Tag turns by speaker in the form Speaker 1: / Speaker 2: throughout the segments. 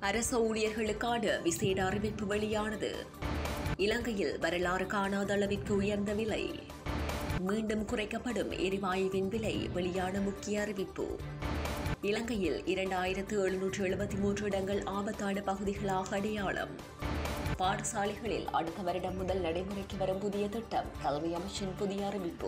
Speaker 1: அரச ஊழியர்களுக்கான விசேட அறிவிப்பு வெளியானது இலங்கையில் வரலாறு காணாத அளவிற்கு உயர்ந்த விலை மீண்டும் குறைக்கப்படும் எரிவாயுவின் விலை வெளியான முக்கிய அறிவிப்பு இலங்கையில் இரண்டாயிரத்து எழுநூற்று எழுபத்தி மூன்று இடங்கள் ஆபத்தான பகுதிகளாக அடையாளம் பாடசாலைகளில் அடுத்த வருடம் முதல் நடைமுறைக்கு வரும் புதிய திட்டம் கல்வி அமைச்சின் புதிய அறிவிப்பு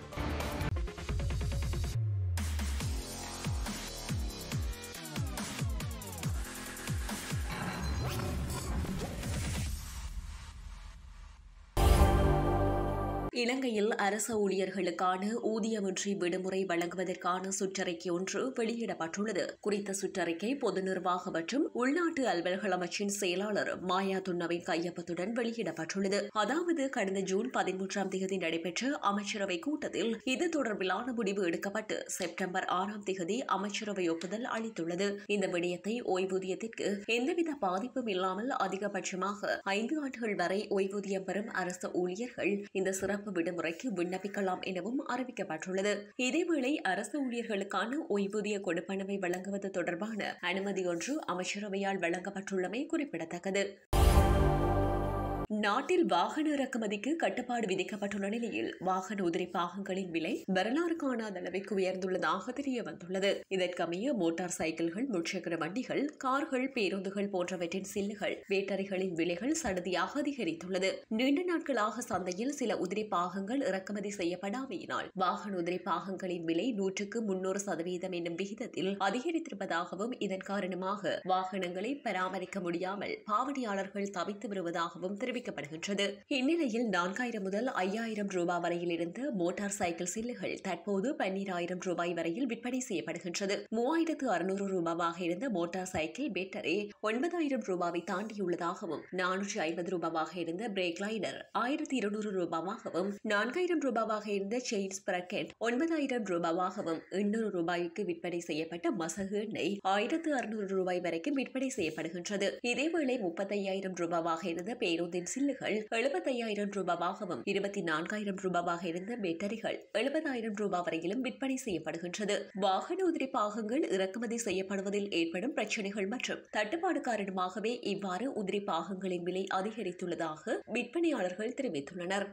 Speaker 1: இலங்கையில் அரச ஊழியர்களுக்கான ஊதியமின்றி விடுமுறை வழங்குவதற்கான சுற்றறிக்கை ஒன்று வெளியிடப்பட்டுள்ளது குறித்த சுற்றறிக்கை பொது நிர்வாக மற்றும் உள்நாட்டு அலுவல்கள் அமைச்சின் செயலாளர் மாயா துன்னவின் கையொப்பத்துடன் வெளியிடப்பட்டுள்ளது அதாவது கடந்த ஜூன் பதிமூன்றாம் தேதி நடைபெற்ற அமைச்சரவை கூட்டத்தில் இது தொடர்பிலான முடிவு எடுக்கப்பட்டு செப்டம்பர் ஆறாம் தேதி அமைச்சரவை ஒப்புதல் அளித்துள்ளது இந்த விடயத்தை ஓய்வூதியத்திற்கு எந்தவித பாதிப்பும் இல்லாமல் அதிகபட்சமாக ஐந்து ஆண்டுகள் வரை ஓய்வூதியம் பெறும் அரசு ஊழியர்கள் இந்த சிறப்பு விடுமுறைக்கு விண்ணப்பிக்கலாம் எனவும் அறிவிக்கப்பட்டுள்ளது இதேவேளை அரசு ஊழியர்களுக்கான ஓய்வூதிய கொடுப்பனவை வழங்குவது தொடர்பான அனுமதி ஒன்று அமைச்சரவையால் வழங்கப்பட்டுள்ளமை குறிப்பிடத்தக்கது நாட்டில் வாகன இறக்குமதிக்கு கட்டுப்பாடு விதிக்கப்பட்டுள்ள நிலையில் வாகன உதிரி பாகங்களின் விலை வரலாறு காணாத அளவிற்கு உயர்ந்துள்ளதாக தெரிய வந்துள்ளது இதற்கமைய மோட்டார் சைக்கிள்கள் முச்சக்கர வண்டிகள் கார்கள் பேருந்துகள் போன்றவற்றின் சில்லுகள் பேட்டரிகளின் விலைகள் சடுதியாக அதிகரித்துள்ளது நீண்ட நாட்களாக சந்தையில் சில உதிரி பாகங்கள் இறக்குமதி செய்யப்படாமையினால் வாகன உதிரி பாகங்களின் விலை நூற்றுக்கு முன்னூறு சதவீதம் என்னும் விகிதத்தில் அதிகரித்திருப்பதாகவும் இதன் காரணமாக வாகனங்களை பராமரிக்க முடியாமல் பாவனையாளர்கள் தவித்து வருவதாகவும் தெரிவித்தார் தெரிவிக்கப்படுகின்றது இந்நிலையில் நான்காயிரம் முதல் ஐயாயிரம் ரூபாய் வரையில் இருந்த மோட்டார் சைக்கிள் சில்லுகள் தற்போது பன்னீராயிரம் ரூபாய் வரையில் விற்பனை செய்யப்படுகின்றது மூவாயிரத்து அறுநூறு ரூபாவாக இருந்த மோட்டார் சைக்கிள் பேட்டரி ஒன்பதாயிரம் ரூபாவை தாண்டியுள்ளதாகவும் நானூற்றி ஐம்பது ரூபாவாக இருந்த பிரேக் லைனர் ஆயிரத்தி இருநூறு ரூபாவாகவும் நான்காயிரம் ரூபாவாக இருந்த செயின் ஸ்பிரக்கெட் ஒன்பதாயிரம் ரூபாவாகவும் எண்ணூறு ரூபாய்க்கு விற்பனை செய்யப்பட்ட மசகு எண்ணெய் ஆயிரத்து அறுநூறு ரூபாய் வரைக்கும் விற்பனை செய்யப்படுகின்றது இதேவேளை முப்பத்தையாயிரம் ரூபாவாக இருந்த பேருந்தின் சில்லுகள் எழுபத்தையாயிரம் ரூபாவாகவும் இருபத்தி நான்காயிரம் ரூபாவாக இருந்த பேட்டரிகள் எழுபதாயிரம் ரூபாய் வரையிலும் விற்பனை செய்யப்படுகின்றது வாகன உதிரி பாகங்கள் இறக்குமதி செய்யப்படுவதில் ஏற்படும் பிரச்சனைகள் மற்றும் தட்டுப்பாடு காரணமாகவே இவ்வாறு உதிரி பாகங்களின் விலை அதிகரித்துள்ளதாக விற்பனையாளர்கள் தெரிவித்துள்ளனர்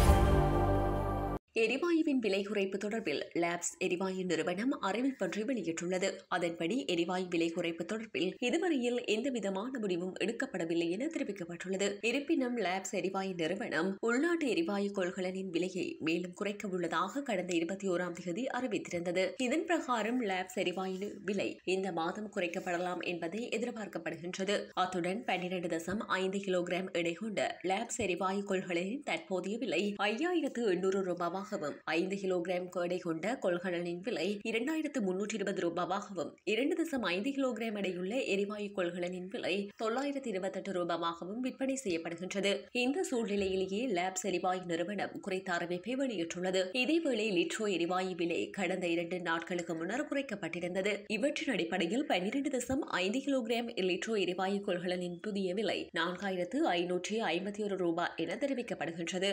Speaker 1: எரிவாயுவின் விலை குறைப்பு தொடர்பில் லேப்ஸ் எரிவாயு நிறுவனம் அறிவிப்பொன்றை வெளியிட்டுள்ளது அதன்படி எரிவாயு விலை குறைப்பு தொடர்பில் இதுவரையில் எந்தவிதமான முடிவும் எடுக்கப்படவில்லை என தெரிவிக்கப்பட்டுள்ளது இருப்பினும் லேப்ஸ் எரிவாயு நிறுவனம் உள்நாட்டு எரிவாயு கொள்கலனின் விலையை மேலும் குறைக்க உள்ளதாக கடந்த இருபத்தி ஓராம் தேதி அறிவித்திருந்தது இதன் பிரகாரம் லேப்ஸ் எரிவாயு விலை இந்த மாதம் குறைக்கப்படலாம் என்பதை எதிர்பார்க்கப்படுகின்றது அத்துடன் பன்னிரண்டு தசம் ஐந்து கிலோகிராம் எடை கொண்ட லேப்ஸ் எரிவாயு கொள்கலனின் தற்போதைய விலை ஐயாயிரத்து எண்ணூறு ரூபாவாக ரூபாவாகவும் ஐந்து கிலோகிராம் எடை கொண்ட கொள்கலனின் விலை இரண்டாயிரத்து முன்னூற்றி இருபது ரூபாவாகவும் இரண்டு தசம் ஐந்து கிலோகிராம் எடையுள்ள எரிவாயு கொள்கலனின் விலை தொள்ளாயிரத்து இருபத்தெட்டு ரூபாவாகவும் விற்பனை செய்யப்படுகின்றது இந்த சூழ்நிலையிலேயே லேப்ஸ் எரிவாயு நிறுவனம் குறித்த அறிவிப்பை வெளியிட்டுள்ளது இதேவேளை லிட்ரோ எரிவாயு விலை கடந்த இரண்டு நாட்களுக்கு முன்னர் குறைக்கப்பட்டிருந்தது இவற்றின் அடிப்படையில் பன்னிரண்டு தசம் ஐந்து கிலோகிராம் லிட்ரோ எரிவாயு கொள்கலனின் புதிய விலை நான்காயிரத்து ஐநூற்றி ஐம்பத்தி ஒரு ரூபாய் என தெரிவிக்கப்படுகின்றது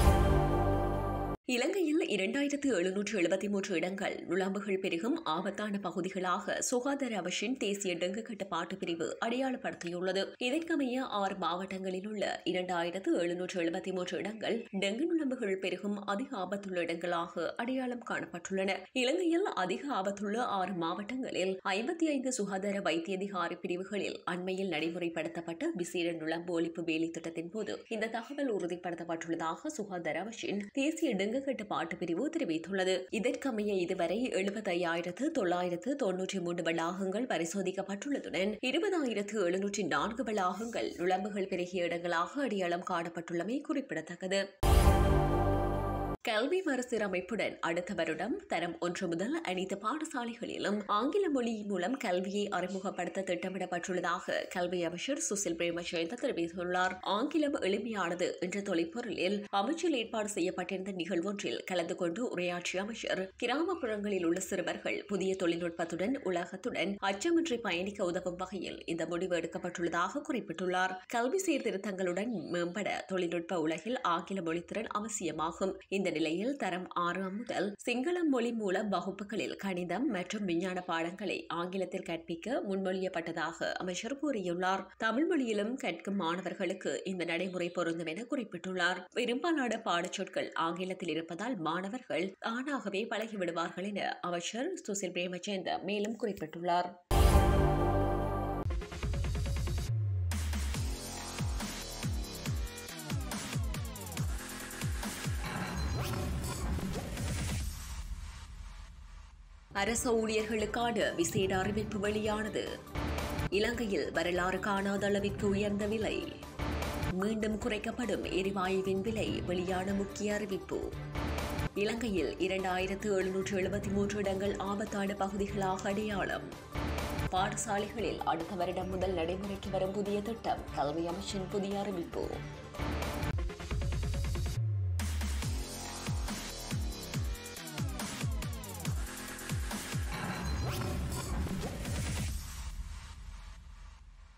Speaker 1: இலங்கையில் இரண்டாயிரத்து எழுநூற்று எழுபத்தி மூன்று இடங்கள் நுழம்புகள் பெருகும் ஆபத்தான பகுதிகளாக சுகாதார அமைச்சின் தேசிய டெங்கு கட்டுப்பாட்டு பிரிவு அடையாளப்படுத்தியுள்ளது இதற்கமைய ஆறு மாவட்டங்களில் உள்ள இரண்டாயிரத்து எழுநூற்று எழுபத்தி மூன்று இடங்கள் டெங்கு நுழம்புகள் பெருகும் அதிக ஆபத்துள்ள இடங்களாக அடையாளம் காணப்பட்டுள்ளன இலங்கையில் அதிக ஆபத்துள்ள ஆறு மாவட்டங்களில் ஐம்பத்தி ஐந்து சுகாதார வைத்திய அதிகாரி பிரிவுகளில் அண்மையில் நடைமுறைப்படுத்தப்பட்ட விசேட நுழம்பு ஒழிப்பு வேலை திட்டத்தின் போது இந்த தகவல் உறுதிப்படுத்தப்பட்டுள்ளதாக சுகாதார அமைச்சின் தேசிய டெங்கு கட்டுப்பாட்டு பிரிவு தெரிவித்துள்ளது இதற்கமைய இதுவரை எழுபத்தையாயிரத்து தொள்ளாயிரத்து தொன்னூற்றி மூன்று வளாகங்கள் பரிசோதிக்கப்பட்டுள்ளதுடன் இருபதாயிரத்து எழுநூற்றி நான்கு வளாகங்கள் நுழம்புகள் பெருகிய இடங்களாக அடையாளம் காணப்பட்டுள்ளமை குறிப்பிடத்தக்கது கல்வி மறுசீரமைப்புடன் அடுத்த வருடம் தரம் ஒன்று முதல் அனைத்து பாடசாலைகளிலும் ஆங்கில மொழி மூலம் கல்வியை அறிமுகப்படுத்த திட்டமிடப்பட்டுள்ளதாக கல்வி அமைச்சர் சுசில் பிரேமச்சந்திர தெரிவித்துள்ளார் ஆங்கிலம் எளிமையானது என்ற தொலைப்பொருளில் அமைச்சில் ஏற்பாடு செய்யப்பட்டிருந்த நிகழ்வொன்றில் கலந்து கொண்டு உரையாற்றிய அமைச்சர் கிராமப்புறங்களில் உள்ள சிறுவர்கள் புதிய தொழில்நுட்பத்துடன் உலகத்துடன் அச்சமின்றி பயணிக்க உதவும் வகையில் இந்த முடிவு எடுக்கப்பட்டுள்ளதாக குறிப்பிட்டுள்ளார் கல்வி சீர்திருத்தங்களுடன் மேம்பட தொழில்நுட்ப உலகில் ஆங்கில மொழித்திறன் அவசியமாகும் இந்த இந்த நிலையில் தரம் ஆறாம் முதல் சிங்களம் மொழி மூல வகுப்புகளில் கணிதம் மற்றும் விஞ்ஞான பாடங்களை ஆங்கிலத்தில் கற்பிக்க முன்மொழியப்பட்டதாக அமைச்சர் கூறியுள்ளார் தமிழ் மொழியிலும் கற்கும் மாணவர்களுக்கு இந்த நடைமுறை பொருந்தும் என குறிப்பிட்டுள்ளார் பெரும்பாலான பாடச்சொற்கள் ஆங்கிலத்தில் இருப்பதால் மாணவர்கள் தானாகவே பழகிவிடுவார்கள் என அமைச்சர் சுசில் பிரேமச்சந்த் மேலும் குறிப்பிட்டுள்ளார் அரச ஊழியர்களுக்கான விசேட அறிவிப்பு வெளியானது இலங்கையில் வரலாறு காணாத அளவிற்கு உயர்ந்த விலை மீண்டும் குறைக்கப்படும் எரிவாயுவின் விலை வெளியான முக்கிய அறிவிப்பு இலங்கையில் இரண்டாயிரத்து எழுநூற்று எழுபத்தி மூன்று இடங்கள் ஆபத்தான பகுதிகளாக அடையாளம் பாடசாலைகளில் அடுத்த வருடம் முதல் நடைமுறைக்கு வரும் புதிய திட்டம் கல்வி அமைச்சின் புதிய அறிவிப்பு